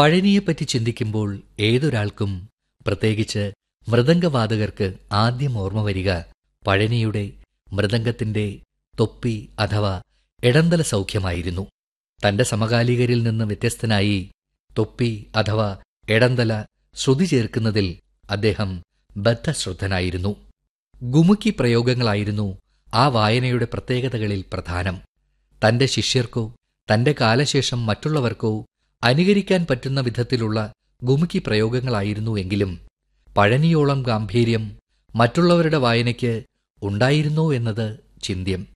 പഴനിയെപ്പറ്റി ചിന്തിക്കുമ്പോൾ ഏതൊരാൾക്കും പ്രത്യേകിച്ച് മൃദംഗവാദകർക്ക് ആദ്യം ഓർമ്മ വരിക പഴനിയുടെ മൃദംഗത്തിന്റെ തൊപ്പി അഥവാ എടന്തല സൗഖ്യമായിരുന്നു തന്റെ സമകാലികരിൽ നിന്ന് വ്യത്യസ്തനായി തൊപ്പി അഥവാ എടന്തല ശ്രുതി ചേർക്കുന്നതിൽ അദ്ദേഹം ബദ്ധശ്രദ്ധനായിരുന്നു ഗുമുക്കി പ്രയോഗങ്ങളായിരുന്നു ആ വായനയുടെ പ്രത്യേകതകളിൽ പ്രധാനം തന്റെ ശിഷ്യർക്കോ തന്റെ കാലശേഷം മറ്റുള്ളവർക്കോ അനുകരിക്കാൻ പറ്റുന്ന വിധത്തിലുള്ള ഗുമുക്കി പ്രയോഗങ്ങളായിരുന്നു എങ്കിലും പഴനിയോളം ഗാംഭീര്യം മറ്റുള്ളവരുടെ വായനയ്ക്ക് ഉണ്ടായിരുന്നോ എന്നത് ചിന്ത്യം